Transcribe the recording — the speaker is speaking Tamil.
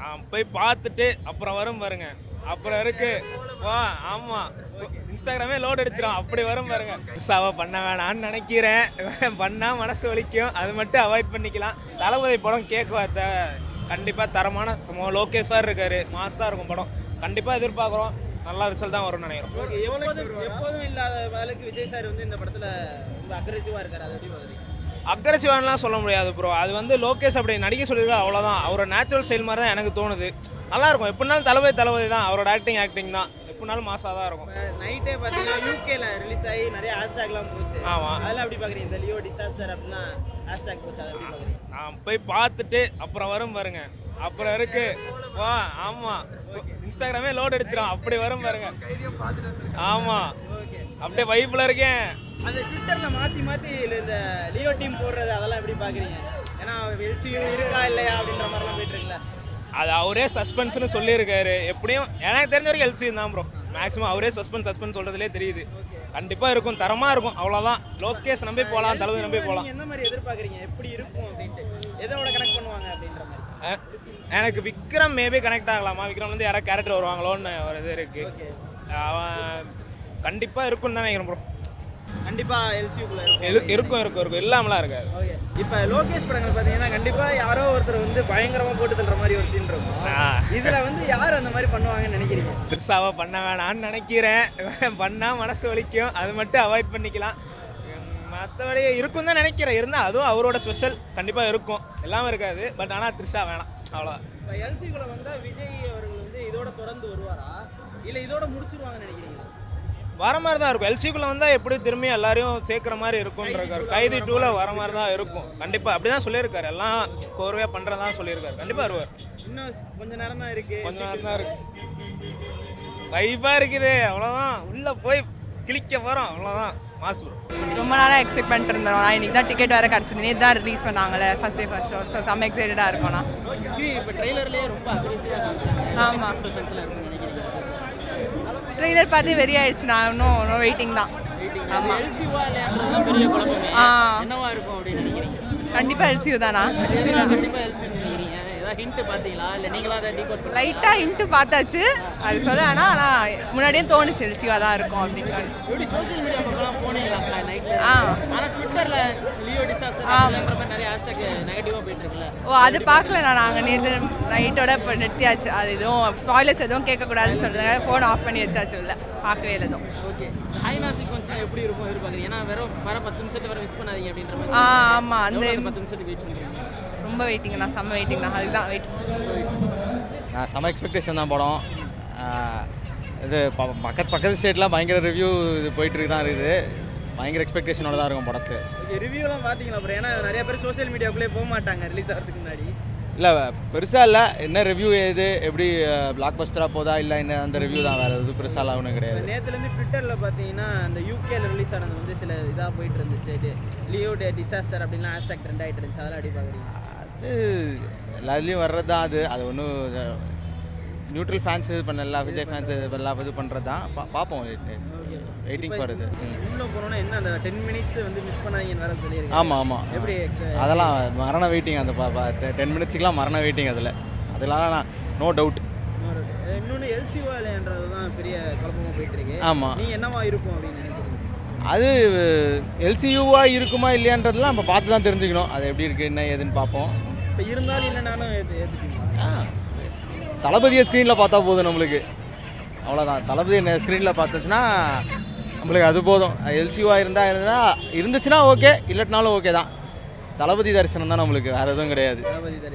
ஆ, போய் பார்த்துட்டு அப்புறம் வரும் பாருங்க அப்புறம் இருக்கு வா ஆமா சு- இன்ஸ்டாகிராமே லோட் அடிச்சிடும் அப்படி வரும் பாருங்க புதுசாக பண்ண வேணாம்னு நினைக்கிறேன் பண்ணா மனசு வலிக்கும் அது மட்டும் அவாய்ட் பண்ணிக்கலாம் தளபதி படம் கேட்க வார்த்தை கண்டிப்பாக தரமான சும்மா லோகேஷ் சார் இருக்காரு மாசாக இருக்கும் படம் கண்டிப்பாக எதிர்பார்க்குறோம் நல்ல ரிசல்ட் தான் வரும்னு நினைக்கிறோம் ஓகே எப்போதும் எப்போதும் இல்லாத வேலைக்கு விஜய் சார் வந்து இந்த படத்துல ரொம்ப அக்ரெசிவா இருக்காரு அது எப்படி பாக்குறீங்க அக்ரஸிவான்லாம் சொல்ல முடியாது ப்ரோ அது வந்து லோகேஷ் அப்படி நடிக்க சொல்லியிருக்காரு அவ்வளோதான் அவரோட நேச்சுரல் ஸ்டைல் மாதிரி தான் எனக்கு தோணுது நல்லா இருக்கும் எப்படினாலும் தளபதி தளபதி தான் அவரோட ஆக்டிங் ஆக்டிங் தான் எப்படினாலும் மாசாக தான் இருக்கும் நைட்டே பார்த்தீங்கன்னா யூகேல ரிலீஸ் ஆகி நிறைய ஹேஷ்டேக்லாம் போச்சு ஆமாம் அதெல்லாம் எப்படி பாக்குறீங்க இந்த லியோ டிசாஸ்டர் அப்படின்னா ஹேஷ்டேக் போச்சு அதை எப்படி பாக்குறீங்க நான் போய் பார்த்துட்டு அப்புறம் வரும் பாருங்க அப்புறம் இருக்கு வா ஆமாம் இன்ஸ்டாகிராமே லோட் அடிச்சிடும் அப்படி வரும் பாருங்க ஆமாம் ஓகே அப்படியே வைப்பில் இருக்கேன் அந்த ட்விட்டர்ல மாத்தி மாத்தி இந்த லியோ டீம் போடுறது அதெல்லாம் எப்படி பாக்குறீங்க ஏன்னா எல்சியூ இருக்கா இல்லையா அப்படின்ற மாதிரிலாம் போயிட்டு இருக்குல்ல அது அவரே சஸ்பென்ஸ்னு சொல்லியிருக்காரு எப்படியும் எனக்கு தெரிஞ்ச வரைக்கும் எல்சி தான் ப்ரோ மேக்ஸிமம் அவரே சஸ்பென்ஸ் சஸ்பென்ஸ் சொல்கிறதுலே தெரியுது கண்டிப்பாக இருக்கும் தரமாக இருக்கும் அவ்வளோதான் லோகேஷ் நம்பி போகலாம் தளபதி நம்பி போகலாம் நீங்க எந்த மாதிரி எதிர்பார்க்குறீங்க எப்படி இருக்கும் அப்படின்ட்டு எதோட கனெக்ட் பண்ணுவாங்க அப்படின்ற மாதிரி அஹ், எனக்கு விக்ரம் மேபி கனெக்ட் ஆகலாமா விக்ரம் வந்து யாராவது கேரக்டர் வருவாங்களோன்னு ஒரு இது இருக்கு ஓகே அவன் கண்டிப்பாக இருக்கும்னு தான் நினைக்கிறேன் ப்ரோ கண்டிப்பா எல்சியூக்குள்ள இருக்கும் இருக்கும் இருக்கும் இருக்கும் இல்லாமலாம் இருக்காது ஓகே இப்போ லோகேஷ் படங்கள் பார்த்தீங்கன்னா கண்டிப்பா யாரோ ஒருத்தர் வந்து பயங்கரமா போட்டு தள்ளுற மாதிரி ஒரு சீன் இருக்கும் இதுல வந்து யார் அந்த மாதிரி பண்ணுவாங்கன்னு நினைக்கிறீங்க திருசாவை பண்ண வேணாம்னு நினைக்கிறேன் பண்ணால் மனசு வலிக்கும் அது மட்டும் அவாய்ட் பண்ணிக்கலாம் மற்றபடி இருக்கும் தான் நினைக்கிறேன் இருந்தால் அதுவும் அவரோட ஸ்பெஷல் கண்டிப்பாக இருக்கும் எல்லாமே இருக்காது பட் ஆனால் த்ரிஷா வேணாம் அவ்வளோதான் இப்போ எல்சிக்குள்ள வந்தா விஜய் அவர்கள் வந்து இதோட தொடர்ந்து வருவாரா இல்ல இதோட முடிச்சிருவாங்கன்னு நினைக்கிறீங்களா வர மாதிரி தான் இருக்கும் எல்சிக்குள்ளே வந்தால் எப்படி திரும்பி எல்லாரையும் சேர்க்குற மாதிரி இருக்கும்ன்றாரு கைதி டூவில் வர மாதிரி தான் இருக்கும் கண்டிப்பாக அப்படி தான் சொல்லியிருக்காரு எல்லாம் கோர்வையாக பண்ணுறதா சொல்லியிருக்காரு கண்டிப்பாக வருவார் இன்னும் கொஞ்ச நேரம் தான் இருக்கு கொஞ்ச நேரம் தான் இருக்கு வைப்பாக இருக்குது அவ்வளோதான் உள்ளே போய் கிளிக்க போகிறோம் அவ்வளோதான் மாசு bro. ரொம்ப நாளாக எக்ஸ்பெக்ட் பண்ணிட்டு இருந்தோம் நான் இன்னைக்கு தான் டிக்கெட் வேறு கிடச்சிது நேற்று தான் ரிலீஸ் பண்ணாங்களே first day first show so செம்ம எக்ஸைட்டடாக இருக்கோம்ண்ணா ஸ்க்ரீன் இப்போ ட்ரெய்லர்லேயே ரொம்ப அக்ரெசிவாக காமிச்சாங்க ஆமா. டிஃபென்ஸில் இருக்கும்னு நினைக்கிறீங்க ட்ரெய்லர் பார்த்து வெறி ஆயிடுச்சு நான் இன்னும் இன்னும் வெயிட்டிங் தான் ஆமாம் எல்சிவா இல்லையான்றது பெரிய குழப்பமே ஆ என்னவா இருக்கும் அப்படின்னு நினைக்கிறீங்க கண்டிப்பாக எல்சியூ தானா கண்டிப்பா எல்சி நினைக்கிறீங்க ஏதாவது ஹிண்ட் பார்த்தீங்களா இல்லை நீங்களா அதை டீகோட் பண்ணி லைட்டாக இன்ட்டு பார்த்தாச்சு அது சொல்ல ஆனால் ஆனால் முன்னாடியே தோணுச்சு எல்சியூவாக தான் இருக்கும் அப்படின்னு தோணுச்சு எப்படி சோஷியல் மீடியா பக்கம்லாம் போனீங்களா நைட்ல ஆ ஆனால் ட்விட்டர்ல லியோ டிசாஸ்டர் அப்படின்ற மாதிரி நிறைய ஹேஷ்டாக் நெகட்டிவாக போயிட்டு இருக்குல்ல ஓ அது பார்க்கல நான் நாங்கள் நேற்று நைட்டோட இப்போ நிறுத்தியாச்சு அது எதுவும் டாய்லெட்ஸ் எதுவும் கேட்கக்கூடாதுன்னு சொல்கிறதுனால ஃபோன் ஆஃப் பண்ணி வச்சாச்சு இல்லை பார்க்கவே இல்லை எதுவும் ஓகே ஹைனா சீக்வன்ஸ்லாம் எப்படி இருக்கும் எதிர்பார்க்குறீங்க ஏன்னா வெறும் வர பத்து நிமிஷத்தை வர மிஸ் பண்ணாதீங்க அப்படின்ற மாதிரி ஆ சொல்லிருக்காங்க. ஆமாம் அந்த எவ்வளவு அந்த பத்து நிமிஷத்துக்கு வெயிட் பண்ணுறீங்க ரொம்ப வெயிட்டிங் தான் செம்ம வெயிட்டிங் தான் அதுக்கு தான் வெயிட் நான் செம எக்ஸ்பெக்டேஷன் தான் படம் ஆஹ் இது ப- பக்கத்து பக்கத்து ஸ்டேட்லாம் பயங்கர ரிவ்யூ இது போயிட்டு தான் இருக்குது பயங்கர எக்ஸ்பெக்டேஷனோட தான் இருக்கும் படத்துக்கு ஓகே ரிவ்யூலாம் பார்த்தீங்களா அப்புறம் ஏன்னா நிறைய பேர் சோஷியல் மீடியாக்குள்ளே போக மாட்டாங்க ரிலீஸ் ஆகிறதுக்கு முன்னாடி இல்லை பெருசாக இல்லை என்ன ரிவ்யூ ஏது எப்படி பிளாக் பஸ்டராக போதா இல்லை என்ன அந்த ரிவ்யூ தான் வேறு எதுவும் பெருசாலாம் ஒன்றும் கிடையாது நேற்றுலேருந்து ட்விட்டரில் பார்த்தீங்கன்னா அந்த யூகேல ரிலீஸ் ஆனது வந்து சில இதாக போயிட்டு இருந்துச்சு இது லியோ டே டிசாஸ்டர் அப்படின்லாம் ஹேஷ்டாக் ட்ரெண்ட் ஆகிட்டு இருந்துச்சு அதெல்லாம் எப்படி பார்க்குறீங்க அது எல்லாத்துலேயும் வர்றது தான் அது அது ஒன்றும் நியூட்ரல் ஃபேன்ஸ் இது பண்ண எல்லா விஜய் ஃபேன்ஸ் இது எல்லாம் இது பண்ணுறது தான் பா பார்ப்போம் வெயிட்டிங் ஃபார் இது ம். உள்ள போனோன்னா என்ன அந்த டென் மினிட்ஸ் வந்து மிஸ் பண்ணாதீங்கன்னு வேற சொல்லியிருக்கேன் ஆமாம் ஆமாம் எப்படி ex- அதெல்லாம் மரண வெயிட்டிங் அந்த டென் மினிட்ஸுக்குலாம் மரண வெயிட்டிங் அதில் அதெல்லாம் நான் நோ டவுட் இன்னொரு இன்னொன்று எல்சிஓ இல்லைன்றது தான் பெரிய குழப்பமா போயிட்டு இருக்கு ஆமாம் நீ என்னவா இருக்கும் அப்படின்னு நினைக்கிறீங்க அது எல்சியூவாக இருக்குமா இல்லையான்றதுலாம் நம்ம பார்த்து தான் தெரிஞ்சுக்கணும் அது எப்படி இருக்குது என்ன ஏதுன்னு பார்ப்போம் இப்போ இருந்தாலும் இல்லைனாலும் ஏற்று ஏற்றுக்கீங்க ஆ, தளபதியை ஸ்க்ரீனில் பார்த்தா போதும் நம்மளுக்கு அவ்வளோதான் தளபதி ஸ்க்ரீனில் பார்த்துச்சுன்னா நம்மளுக்கு அது போதும் எல்சியூவாக இருந்தால் இருந்தா இருந்துச்சுன்னா ஓகே இல்லட்டினாலும் ஓகே தான் தளபதி தரிசனம் தான் நம்மளுக்கு வேறு எதுவும் கிடையாது தளபதி